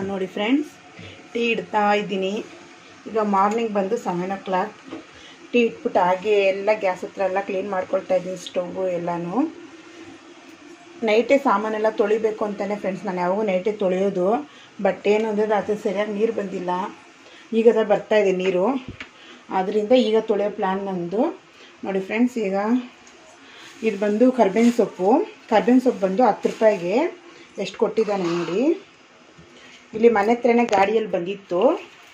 ನೋಡಿ friends tea ಇಡ್ತಾ ಇದ್ದೀನಿ ಈಗ ಮಾರ್ನಿಂಗ್ ಬಂದು ಸೆವೆನ್ ಓ ಕ್ಲಾಕ್ ಟೀ ಇಟ್ಬಿಟ್ಟು ಹಾಗೆ ಎಲ್ಲ ಗ್ಯಾಸ್ ಹತ್ರ ಎಲ್ಲ ಕ್ಲೀನ್ ಮಾಡ್ಕೊಳ್ತಾ ಇದ್ದೀನಿ ಸ್ಟೌವು ಎಲ್ಲನೂ ನೈಟೇ ಸಾಮಾನೆಲ್ಲ ತೊಳಿಬೇಕು ಅಂತಲೇ ಫ್ರೆಂಡ್ಸ್ ನಾನು ಯಾವಾಗೂ ನೈಟೇ ತೊಳೆಯೋದು ಬಟ್ ಏನು ಅಂದರೆ ರಾತ್ರಿ ಸರಿಯಾಗಿ ನೀರು ಬಂದಿಲ್ಲ ಈಗ ಬರ್ತಾ ಇದೆ ನೀರು ಆದ್ದರಿಂದ ಈಗ ತೊಳೆಯೋ ಪ್ಲ್ಯಾನ್ ನಂದು ನೋಡಿ ಫ್ರೆಂಡ್ಸ್ ಈಗ ಇದು ಬಂದು ಕರ್ಬೇವಿನ ಸೊಪ್ಪು ಕರ್ಬೇವಿನ ಸೊಪ್ಪು ಬಂದು ಹತ್ತು ರೂಪಾಯಿಗೆ ಎಷ್ಟು ಕೊಟ್ಟಿದ್ದಾನೆ ನೋಡಿ ಇಲ್ಲಿ ಮನೆ ಹತ್ರನೇ ಗಾಡಿಯಲ್ಲಿ ಬಂದಿತ್ತು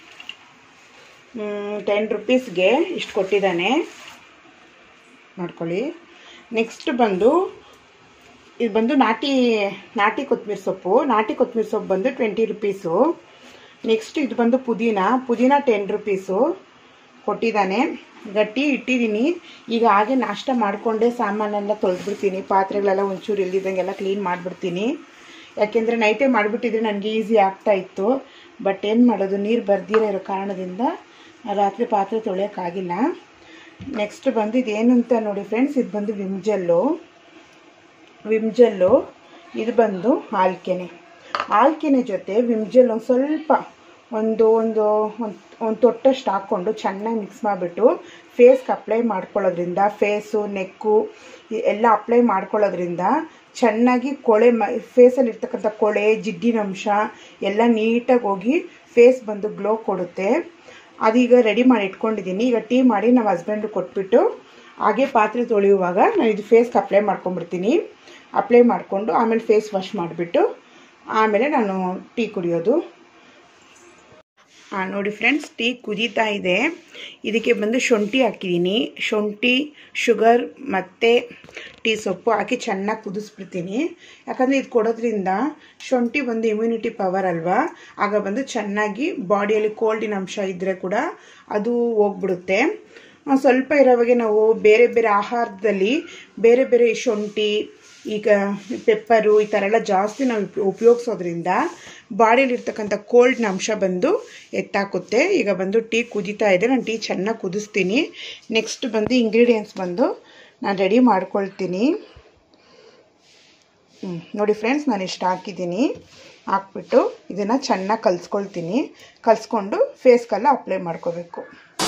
ಟೆನ್ ರುಪೀಸ್ಗೆ ಇಷ್ಟು ಕೊಟ್ಟಿದ್ದಾನೆ ಮಾಡ್ಕೊಳ್ಳಿ ನೆಕ್ಸ್ಟ್ ಬಂದು ಇದು ಬಂದು ನಾಟಿ ನಾಟಿ ಕೊತ್ತಂಬರಿ ಸೊಪ್ಪು ನಾಟಿ ಕೊತ್ತಂಬರಿ ಸೊಪ್ಪು ಬಂದು ಟ್ವೆಂಟಿ ರುಪೀಸು ನೆಕ್ಸ್ಟ್ ಇದು ಬಂದು ಪುದೀನ ಪುದೀನ ಟೆನ್ ರುಪೀಸು ಕೊಟ್ಟಿದ್ದಾನೆ ಈಗ ಟೀ ಇಟ್ಟಿದ್ದೀನಿ ಈಗ ಹಾಗೆ ನಾಷ್ಟ ಮಾಡಿಕೊಂಡೆ ಸಾಮಾನೆಲ್ಲ ತೊಳೆದ್ಬಿಡ್ತೀನಿ ಪಾತ್ರೆಗಳೆಲ್ಲ ಒಂಚೂರು ಇಲ್ದಿದ್ದಂಗೆಲ್ಲ ಕ್ಲೀನ್ ಮಾಡಿಬಿಡ್ತೀನಿ ಯಾಕೆಂದರೆ ನೈಟೇ ಮಾಡಿಬಿಟ್ಟಿದ್ರೆ ನನಗೆ ಈಸಿ ಆಗ್ತಾ ಇತ್ತು ಬಟ್ ಏನು ಮಾಡೋದು ನೀರು ಬರ್ದಿರೋ ಇರೋ ಕಾರಣದಿಂದ ರಾತ್ರಿ ಪಾತ್ರೆ ತೊಳೆಯೋಕ್ಕಾಗಿಲ್ಲ ನೆಕ್ಸ್ಟ್ ಬಂದು ಇದೇನು ಅಂತ ನೋಡಿ ಫ್ರೆಂಡ್ಸ್ ಇದು ಬಂದು ವಿಮ್ಜಲ್ಲು ವಿಮ್ಜಲ್ಲು ಇದು ಬಂದು ಆಲ್ಕೆನೆ ಆಲ್ಕೆನೆ ಜೊತೆ ವಿಮ್ಜಲ್ ಒಂದು ಸ್ವಲ್ಪ ಒಂದು ಒಂದು ಒಂದು ಒಂದು ತೊಟ್ಟಷ್ಟು ಹಾಕ್ಕೊಂಡು ಚೆನ್ನಾಗಿ ಮಿಕ್ಸ್ ಮಾಡಿಬಿಟ್ಟು ಫೇಸ್ಗೆ ಅಪ್ಲೈ ಮಾಡ್ಕೊಳ್ಳೋದ್ರಿಂದ ಫೇಸು ನೆಕ್ಕು ಎಲ್ಲ ಅಪ್ಲೈ ಮಾಡ್ಕೊಳ್ಳೋದ್ರಿಂದ ಚೆನ್ನಾಗಿ ಕೊಳೆ ಮ ಫೇಸಲ್ಲಿ ಇರ್ತಕ್ಕಂಥ ಕೊಳೆ ಜಿಡ್ಡಿನ ಅಂಶ ಎಲ್ಲ ನೀಟಾಗಿ ಹೋಗಿ ಫೇಸ್ ಬಂದು ಗ್ಲೋ ಕೊಡುತ್ತೆ ಅದೀಗ ರೆಡಿ ಮಾಡಿ ಇಟ್ಕೊಂಡಿದ್ದೀನಿ ಈಗ ಟೀ ಮಾಡಿ ನಮ್ಮ ಹಸ್ಬೆಂಡು ಕೊಟ್ಬಿಟ್ಟು ಹಾಗೆ ಪಾತ್ರೆ ತೊಳೆಯುವಾಗ ನಾನು ಇದು ಫೇಸ್ಗೆ ಅಪ್ಲೈ ಮಾಡ್ಕೊಂಡ್ಬಿಡ್ತೀನಿ ಅಪ್ಲೈ ಮಾಡಿಕೊಂಡು ಆಮೇಲೆ ಫೇಸ್ ವಾಶ್ ಮಾಡಿಬಿಟ್ಟು ಆಮೇಲೆ ನಾನು ಟೀ ಕುಡಿಯೋದು ಹಾಂ ನೋಡಿ ಫ್ರೆಂಡ್ಸ್ ಟೀ ಕುದೀತಾ ಇದೆ ಇದಕ್ಕೆ ಬಂದು ಶುಂಠಿ ಹಾಕಿದ್ದೀನಿ ಶುಂಠಿ ಶುಗರ್ ಮತ್ತು ಟೀ ಸೊಪ್ಪು ಹಾಕಿ ಚೆನ್ನಾಗಿ ಕುದಿಸ್ಬಿಡ್ತೀನಿ ಯಾಕಂದರೆ ಇದು ಕೊಡೋದ್ರಿಂದ ಶುಂಠಿ ಬಂದು ಇಮ್ಯುನಿಟಿ ಪವರ್ ಅಲ್ವಾ ಆಗ ಬಂದು ಚೆನ್ನಾಗಿ ಬಾಡಿಯಲ್ಲಿ ಕೋಲ್ಡಿನ ಅಂಶ ಇದ್ದರೆ ಕೂಡ ಅದು ಹೋಗ್ಬಿಡುತ್ತೆ ಸ್ವಲ್ಪ ಇರೋವಾಗೆ ನಾವು ಬೇರೆ ಬೇರೆ ಆಹಾರದಲ್ಲಿ ಬೇರೆ ಬೇರೆ ಶುಂಠಿ ಈಗ ಪೆಪ್ಪರು ಈ ಥರ ಎಲ್ಲ ಜಾಸ್ತಿ ನಾವು ಉಪಯೋಗಿಸೋದ್ರಿಂದ ಬಾಡಿಯಲ್ಲಿರ್ತಕ್ಕಂಥ ಕೋಲ್ಡ್ನ ಅಂಶ ಬಂದು ಎತ್ತಾಕುತ್ತೆ ಈಗ ಬಂದು ಟೀ ಕುದೀತಾ ಇದೆ ನಾನು ಟೀ ಚೆನ್ನಾಗಿ ಕುದಿಸ್ತೀನಿ ನೆಕ್ಸ್ಟ್ ಬಂದು ಇಂಗ್ರೀಡಿಯೆಂಟ್ಸ್ ಬಂದು ನಾನು ರೆಡಿ ಮಾಡ್ಕೊಳ್ತೀನಿ ನೋಡಿ ಫ್ರೆಂಡ್ಸ್ ನಾನು ಇಷ್ಟು ಹಾಕಿದ್ದೀನಿ ಹಾಕ್ಬಿಟ್ಟು ಇದನ್ನು ಚೆನ್ನಾಗಿ ಕಲಿಸ್ಕೊಳ್ತೀನಿ ಕಲಿಸ್ಕೊಂಡು ಫೇಸ್ಗೆಲ್ಲ ಅಪ್ಲೈ ಮಾಡ್ಕೋಬೇಕು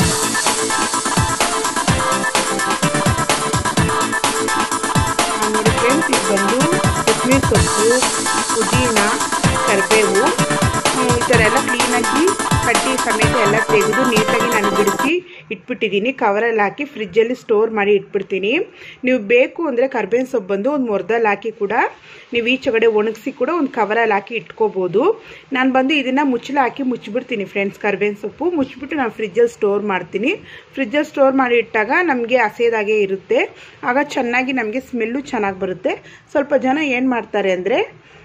ನೋಡಿ ಫ್ರೆಂಡ್ಸ್ ಇದು ಬಂದು ಕೊತ್ತಂಬರಿ ಸೊಪ್ಪು ಪುದೀನ ಕರಿಬೇವು ಈ ಥರ ಎಲ್ಲ ಕ್ಲೀನಾಗಿ ಕಡ್ಡಿ ಸಮೇತ ಎಲ್ಲ ತೆಗೆದು ನೀಟಾಗಿ ನಾನು ಬಿಡಿಸಿ ಇಟ್ಬಿಟ್ಟಿದ್ದೀನಿ ಕವರಲ್ಲಿ ಹಾಕಿ ಫ್ರಿಜ್ಜಲ್ಲಿ ಸ್ಟೋರ್ ಮಾಡಿ ಇಟ್ಬಿಡ್ತೀನಿ ನೀವು ಬೇಕು ಅಂದರೆ ಕರ್ಬೇವಿನ ಸೊಪ್ಪು ಬಂದು ಒಂದು ಮೊರದಲ್ಲಿ ಹಾಕಿ ಕೂಡ ನೀವು ಈಚೆಗಡೆ ಒಣಗಿಸಿ ಕೂಡ ಒಂದು ಕವರಲ್ಲಿ ಹಾಕಿ ಇಟ್ಕೋಬೋದು ನಾನು ಬಂದು ಇದನ್ನು ಮುಚ್ಚಳ ಹಾಕಿ ಮುಚ್ಚಿಬಿಡ್ತೀನಿ ಫ್ರೆಂಡ್ಸ್ ಕರ್ಬೇವಿನ ಸೊಪ್ಪು ಮುಚ್ಚಿಬಿಟ್ಟು ನಾನು ಫ್ರಿಜ್ಜಲ್ಲಿ ಸ್ಟೋರ್ ಮಾಡ್ತೀನಿ ಫ್ರಿಜ್ಜಲ್ಲಿ ಸ್ಟೋರ್ ಮಾಡಿ ಇಟ್ಟಾಗ ನಮಗೆ ಹಸೇದಾಗೆ ಇರುತ್ತೆ ಆಗ ಚೆನ್ನಾಗಿ ನಮಗೆ ಸ್ಮೆಲ್ಲು ಚೆನ್ನಾಗಿ ಬರುತ್ತೆ ಸ್ವಲ್ಪ ಜನ ಏನು ಮಾಡ್ತಾರೆ ಅಂದರೆ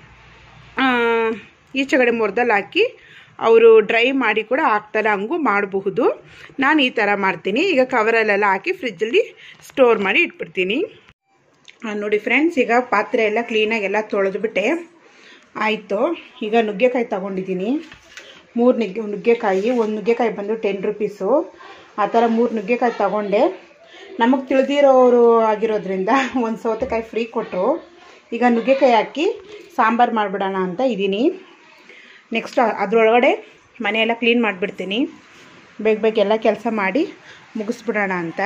ಈಚೆಗಡೆ ಮೊರದಲ್ಲಿ ಹಾಕಿ ಅವರು ಡ್ರೈ ಮಾಡಿ ಕೂಡ ಹಾಕ್ತಾರೆ ಹಂಗೂ ಮಾಡಬಹುದು ನಾನು ಈ ಥರ ಮಾಡ್ತೀನಿ ಈಗ ಕವರಲ್ಲೆಲ್ಲ ಹಾಕಿ ಫ್ರಿಜ್ಜಲ್ಲಿ ಸ್ಟೋರ್ ಮಾಡಿ ಇಟ್ಬಿಡ್ತೀನಿ ನೋಡಿ ಫ್ರೆಂಡ್ಸ್ ಈಗ ಪಾತ್ರೆ ಎಲ್ಲ ಕ್ಲೀನಾಗಿ ಎಲ್ಲ ತೊಳೆದ್ಬಿಟ್ಟೆ ಆಯಿತು ಈಗ ನುಗ್ಗೆಕಾಯಿ ತೊಗೊಂಡಿದ್ದೀನಿ ಮೂರು ನುಗ್ಗೆ ನುಗ್ಗೆಕಾಯಿ ಒಂದು ನುಗ್ಗೆಕಾಯಿ ಬಂದು ಟೆನ್ ರುಪೀಸು ಆ ಥರ ಮೂರು ನುಗ್ಗೆಕಾಯಿ ತೊಗೊಂಡೆ ನಮಗೆ ತಿಳಿದಿರೋರು ಆಗಿರೋದ್ರಿಂದ ಒಂದು ಸೌತೆಕಾಯಿ ಫ್ರೀ ಕೊಟ್ಟರು ಈಗ ನುಗ್ಗೆಕಾಯಿ ಹಾಕಿ ಸಾಂಬಾರು ಮಾಡಿಬಿಡೋಣ ಅಂತ ಇದ್ದೀನಿ ನೆಕ್ಸ್ಟ್ ಅದರೊಳಗಡೆ ಮನೆಯೆಲ್ಲ ಕ್ಲೀನ್ ಮಾಡಿಬಿಡ್ತೀನಿ ಬೇಗ ಬೇಗ ಎಲ್ಲ ಕೆಲಸ ಮಾಡಿ ಮುಗಿಸ್ಬಿಡೋಣ ಅಂತ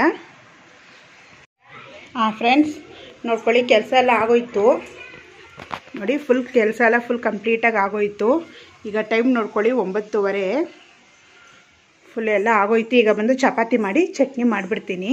ಹಾಂ ಫ್ರೆಂಡ್ಸ್ ನೋಡ್ಕೊಳ್ಳಿ ಕೆಲಸ ಎಲ್ಲ ಆಗೋಯ್ತು ನೋಡಿ ಫುಲ್ ಕೆಲಸ ಎಲ್ಲ ಫುಲ್ ಕಂಪ್ಲೀಟಾಗಿ ಆಗೋಯ್ತು ಈಗ ಟೈಮ್ ನೋಡ್ಕೊಳ್ಳಿ ಒಂಬತ್ತುವರೆ ಫುಲ್ ಎಲ್ಲ ಆಗೋಯ್ತು ಈಗ ಬಂದು ಚಪಾತಿ ಮಾಡಿ ಚಟ್ನಿ ಮಾಡಿಬಿಡ್ತೀನಿ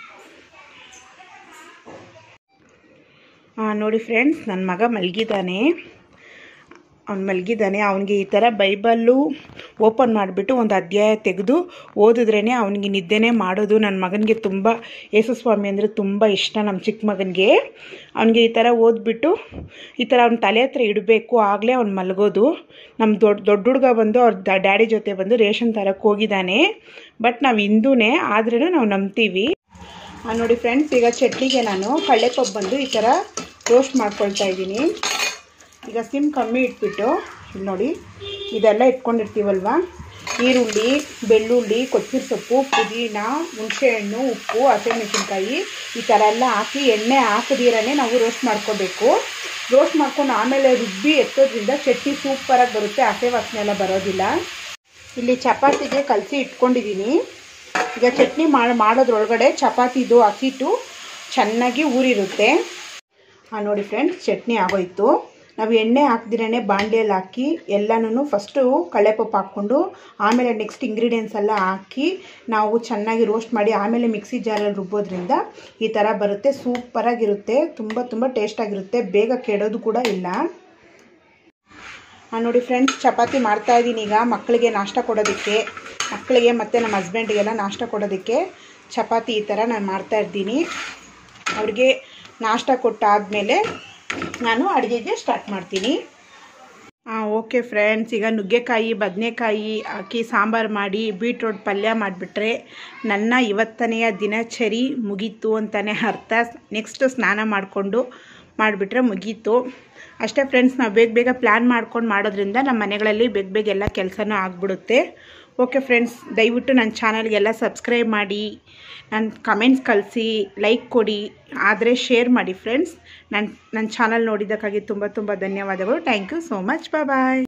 ಹಾಂ ನೋಡಿ ಫ್ರೆಂಡ್ಸ್ ನನ್ನ ಮಗ ಮಲಗಿದ್ದಾನೆ ಅವ್ನು ಮಲಗಿದ್ದಾನೆ ಅವನಿಗೆ ಈ ಥರ ಬೈಬಲ್ಲು ಓಪನ್ ಮಾಡಿಬಿಟ್ಟು ಒಂದು ಅಧ್ಯಾಯ ತೆಗೆದು ಓದಿದ್ರೇ ಅವನಿಗೆ ನಿದ್ದೆನೇ ಮಾಡೋದು ನನ್ನ ಮಗನಿಗೆ ತುಂಬ ಯೇಸುಸ್ವಾಮಿ ಅಂದರೆ ತುಂಬ ಇಷ್ಟ ನಮ್ಮ ಚಿಕ್ಕ ಮಗನಿಗೆ ಅವನಿಗೆ ಈ ಥರ ಓದ್ಬಿಟ್ಟು ಈ ಥರ ಅವ್ನ ತಲೆ ಹತ್ರ ಇಡಬೇಕು ಆಗಲೇ ಅವ್ನು ಮಲಗೋದು ನಮ್ಮ ದೊಡ್ಡ ದೊಡ್ಡ ಹುಡುಗ ಬಂದು ಅವ್ರ ಡ್ಯಾಡಿ ಜೊತೆ ಬಂದು ರೇಷನ್ ತರಕ್ಕೆ ಹೋಗಿದ್ದಾನೆ ಬಟ್ ನಾವು ಹಿಂದೂನೇ ಆದ್ರೂ ನಾವು ನಂಬ್ತೀವಿ ನೋಡಿ ಫ್ರೆಂಡ್ಸ್ ಈಗ ಚಟ್ನಿಗೆ ನಾನು ಕಳ್ಳೆಕೊಬ್ಬು ಬಂದು ಈ ಥರ ರೋಸ್ಟ್ ಮಾಡ್ಕೊಳ್ತಾ ಇದ್ದೀನಿ ಈಗ ಸಿಮ್ ಕಮ್ಮಿ ಇಟ್ಬಿಟ್ಟು ಇಲ್ಲಿ ನೋಡಿ ಇದೆಲ್ಲ ಇಟ್ಕೊಂಡಿರ್ತೀವಲ್ವ ಈರುಳ್ಳಿ ಬೆಳ್ಳುಳ್ಳಿ ಕೊತ್ತಂಬರಿ ಸೊಪ್ಪು ಪುದೀನ ಹುಣಸೆಹಣ್ಣು ಉಪ್ಪು ಹಸಿಮೆಣಸಿನ್ಕಾಯಿ ಈ ಥರ ಎಲ್ಲ ಹಾಕಿ ಎಣ್ಣೆ ಹಾಕದಿರೇ ನಾವು ರೋಸ್ಟ್ ಮಾಡ್ಕೋಬೇಕು ರೋಸ್ಟ್ ಮಾಡ್ಕೊಂಡು ಆಮೇಲೆ ರುಬ್ಬಿ ಎತ್ತೋದ್ರಿಂದ ಚಟ್ನಿ ಸೂಪರಾಗಿ ಬರುತ್ತೆ ಹಸೆ ವಾಸನೆ ಎಲ್ಲ ಬರೋದಿಲ್ಲ ಇಲ್ಲಿ ಚಪಾತಿಗೆ ಕಲಸಿ ಇಟ್ಕೊಂಡಿದ್ದೀನಿ ಈಗ ಚಟ್ನಿ ಮಾಡಿ ಮಾಡೋದ್ರೊಳಗಡೆ ಚಪಾತಿದು ಹಸಿಟ್ಟು ಚೆನ್ನಾಗಿ ಊರಿರುತ್ತೆ ಹಾಂ ನೋಡಿ ಫ್ರೆಂಡ್ಸ್ ಚಟ್ನಿ ಆಗೋಯ್ತು ನಾವು ಎಣ್ಣೆ ಹಾಕ್ದಿರೇ ಬಾಂಡ್ಲಿಯಲ್ಲಿ ಹಾಕಿ ಎಲ್ಲನೂ ಫಸ್ಟು ಕಳ್ಳೆಪಪ್ಪು ಹಾಕ್ಕೊಂಡು ಆಮೇಲೆ ನೆಕ್ಸ್ಟ್ ಇಂಗ್ರೀಡಿಯೆಂಟ್ಸ್ ಎಲ್ಲ ಹಾಕಿ ನಾವು ಚೆನ್ನಾಗಿ ರೋಸ್ಟ್ ಮಾಡಿ ಆಮೇಲೆ ಮಿಕ್ಸಿ ಜಾರಲ್ಲಿ ರುಬ್ಬೋದ್ರಿಂದ ಈ ಥರ ಬರುತ್ತೆ ಸೂಪರಾಗಿರುತ್ತೆ ತುಂಬ ತುಂಬ ಟೇಸ್ಟಾಗಿರುತ್ತೆ ಬೇಗ ಕೆಡೋದು ಕೂಡ ಇಲ್ಲ ಹಾಂ ನೋಡಿ ಫ್ರೆಂಡ್ಸ್ ಚಪಾತಿ ಮಾಡ್ತಾ ಇದ್ದೀನಿ ಈಗ ಮಕ್ಕಳಿಗೆ ನಾಷ್ಟ ಕೊಡೋದಕ್ಕೆ ಮಕ್ಕಳಿಗೆ ಮತ್ತು ನಮ್ಮ ಹಸ್ಬೆಂಡಿಗೆಲ್ಲ ನಾಷ್ಟ ಕೊಡೋದಕ್ಕೆ ಚಪಾತಿ ಈ ಥರ ನಾನು ಮಾಡ್ತಾ ಇದ್ದೀನಿ ಅವ್ರಿಗೆ ನಾಷ್ಟ ಕೊಟ್ಟಾದಮೇಲೆ ನಾನು ಅಡುಗೆಗೆ ಸ್ಟಾರ್ಟ್ ಮಾಡ್ತೀನಿ ಹಾಂ ಓಕೆ ಫ್ರೆಂಡ್ಸ್ ಈಗ ನುಗ್ಗೆಕಾಯಿ ಬದನೆಕಾಯಿ ಹಾಕಿ ಸಾಂಬಾರು ಮಾಡಿ ಬೀಟ್ರೋಟ್ ಪಲ್ಯ ಮಾಡಿಬಿಟ್ರೆ ನನ್ನ ಇವತ್ತನೆಯ ದಿನಚರಿ ಮುಗೀತು ಅಂತಲೇ ಅರ್ಥ ನೆಕ್ಸ್ಟ್ ಸ್ನಾನ ಮಾಡಿಕೊಂಡು ಮಾಡಿಬಿಟ್ರೆ ಮುಗೀತು ಅಷ್ಟೇ ಫ್ರೆಂಡ್ಸ್ ನಾವು ಬೇಗ ಬೇಗ ಪ್ಲ್ಯಾನ್ ಮಾಡ್ಕೊಂಡು ಮಾಡೋದ್ರಿಂದ ನಮ್ಮ ಮನೆಗಳಲ್ಲಿ ಬೇಗ ಬೇಗ ಎಲ್ಲ ಕೆಲಸನೂ ಆಗಿಬಿಡುತ್ತೆ ಓಕೆ ಫ್ರೆಂಡ್ಸ್ ದಯವಿಟ್ಟು ನನ್ನ ಚಾನಲ್ಗೆಲ್ಲ ಸಬ್ಸ್ಕ್ರೈಬ್ ಮಾಡಿ ನನ್ನ ಕಮೆಂಟ್ಸ್ ಕಳಿಸಿ ಲೈಕ್ ಕೊಡಿ ಆದರೆ ಶೇರ್ ಮಾಡಿ ಫ್ರೆಂಡ್ಸ್ ನನ್ನ ನನ್ನ ಚಾನಲ್ ನೋಡಿದ್ದಕ್ಕಾಗಿ ತುಂಬ ತುಂಬ ಧನ್ಯವಾದಗಳು thank you so much bye bye